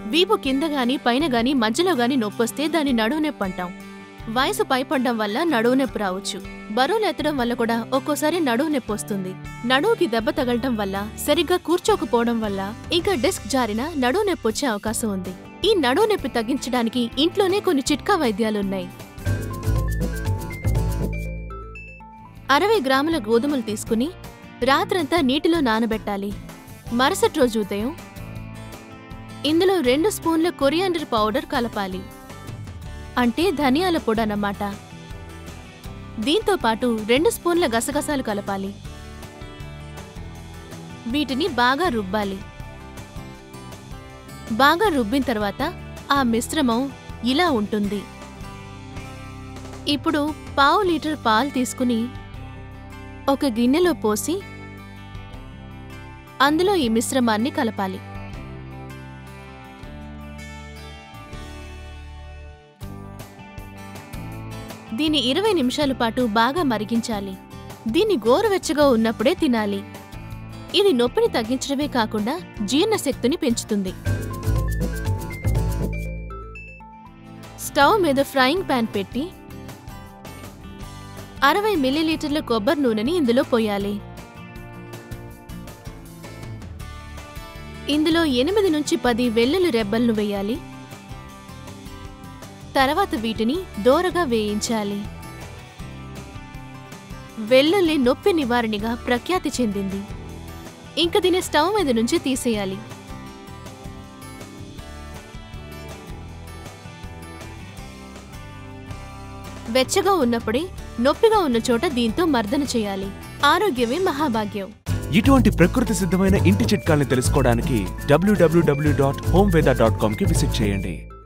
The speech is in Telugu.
వీపు కింద గాని పైన గాని మధ్యలో గాని నొప్పొస్తే దాన్ని నడువు నొప్పి అంటాం వయసు పైపడ్డం వల్ల నడువు నొప్పి రావచ్చు బరువులు ఎత్తడం వల్ల కూడా ఒక్కోసారి నడువు నొప్పి వస్తుంది నడువుకి దెబ్బ తగలటం వల్ల సరిగ్గా కూర్చోకపోవడం వల్ల ఇంకా డిస్క్ జారిన నడువు నొప్పి వచ్చే అవకాశం ఉంది ఈ నడువు నొప్పి తగ్గించడానికి ఇంట్లోనే కొన్ని చిట్కా వైద్యాలున్నాయి అరవై గ్రాముల గోధుమలు తీసుకుని రాత్రంతా నీటిలో నానబెట్టాలి మరుసటి రోజు ఉదయం ఇందులో రెండు స్పూన్ల కొరియాండర్ పౌడర్ కలపాలి అంటే ధనియాల పొడి అన్నమాట దీంతో పాటు రెండు స్పూన్ల గసగసాలు కలపాలి వీటిని బాగా రుబ్బాలి బాగా రుబ్బిన తర్వాత ఆ మిశ్రమం ఇలా ఉంటుంది ఇప్పుడు పావు లీటర్ పాలు తీసుకుని ఒక గిన్నెలో పోసి అందులో ఈ మిశ్రమాన్ని కలపాలి దీన్ని ఇరవై నిమిషాల పాటు బాగా మరిగించాలి దీన్ని గోరువెచ్చగా ఉన్నప్పుడే తినాలి ఇది నొప్పిని తగ్గించడమే కాకుండా జీర్ణశక్తిని పెంచుతుంది స్టవ్ మీద ఫ్రైయింగ్ పాన్ పెట్టి అరవై మిల్లీలీటర్ల కొబ్బరి నూనెని ఇందులో పోయాలి ఇందులో ఎనిమిది నుంచి పది వెల్లుల్లి రెబ్బలను వేయాలి తర్వాత వీటిని దోరగా వేయించాలి వెల్లుల్లి నొప్పి నివారణగా ప్రఖ్యాతి చెందింది ఇంక దీని స్టవ్ మీద నుంచి తీసేయాలి వెచ్చగా ఉన్నప్పుడే నొప్పిగా ఉన్న చోట దీంతో మర్దన చేయాలి ఆరోగ్యమే మహాభాగ్యం ఇటువంటి ప్రకృతి సిద్ధమైన ఇంటి చిట్కాల్ని తెలుసుకోవడానికి డబ్ల్యూడబ్ల్యూడబ్ల్యూ డాట్ హోమ్ డాట్ కామ్కి విజిట్ చేయండి